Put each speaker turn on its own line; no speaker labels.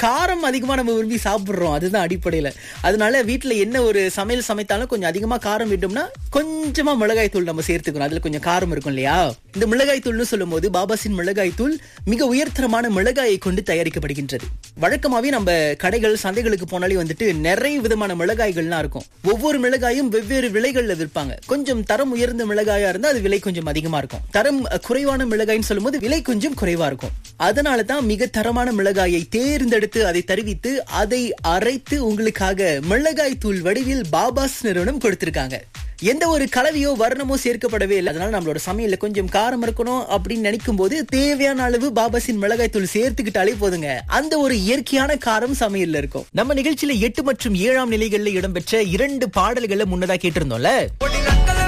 காரம் அதிகமா நம்ம விரும்பி சாப்பிடுறோம் அதுதான் அடிப்படையில அதனால வீட்டுல என்ன ஒரு சமையல் சமைத்தாலும் கொஞ்சம் அதிகமா காரம் விட்டோம்னா கொஞ்சமா மிளகாய் தூள் நம்ம சேர்த்துக்கணும் அதுல கொஞ்சம் காரம் இருக்கும் இல்லையா இந்த மிளகாய் தூள்னு சொல்லும் போது பாபாசின் மிளகாய் தூள் மிக உயர்தரமான மிளகாயை கொண்டு தயாரிக்கப்படுகின்றது வழக்கமாவே நம்ம கடைகள் சந்தைகளுக்கு போனாலே வந்துட்டு நிறைய விதமான மிளகாய்கள்லாம் இருக்கும் ஒவ்வொரு மிளகாயும் வெவ்வேறு விலைகள்ல விற்பாங்க கொஞ்சம் தரம் உயர்ந்த மிளகாயா இருந்தா அது விலை கொஞ்சம் அதிகமா இருக்கும் தரம் அஹ், குறைவான மிளகாய்னு சொல்லும்போது விலை கொஞ்சம் குறைவா இருக்கும் அதனால தான் மிக தரமான மிளகாயை தேர்ந்தெடுத்து அதை தருவித்து அதை அரைத்து உங்களுக்காக மிளகாய் தூள் வடிவில் பாபாஸ் நிறுவனம் கொடுத்திருக்காங்க எந்த ஒரு கலவையோ வர்ணமோ சேர்க்கப்படவே இல்லை அதனால நம்மளோட சமையல்ல கொஞ்சம் காரம் இருக்கணும் அப்படின்னு நினைக்கும் போது தேவையான அளவு பாபாசின் மிளகாய் தூள் சேர்த்துக்கிட்டாலே போதுங்க அந்த ஒரு இயற்கையான காரம் சமையல்ல இருக்கும் நம்ம நிகழ்ச்சியில எட்டு மற்றும் ஏழாம் நிலைகள்ல இடம்பெற்ற இரண்டு பாடல்களை முன்னதா கேட்டிருந்தோம்ல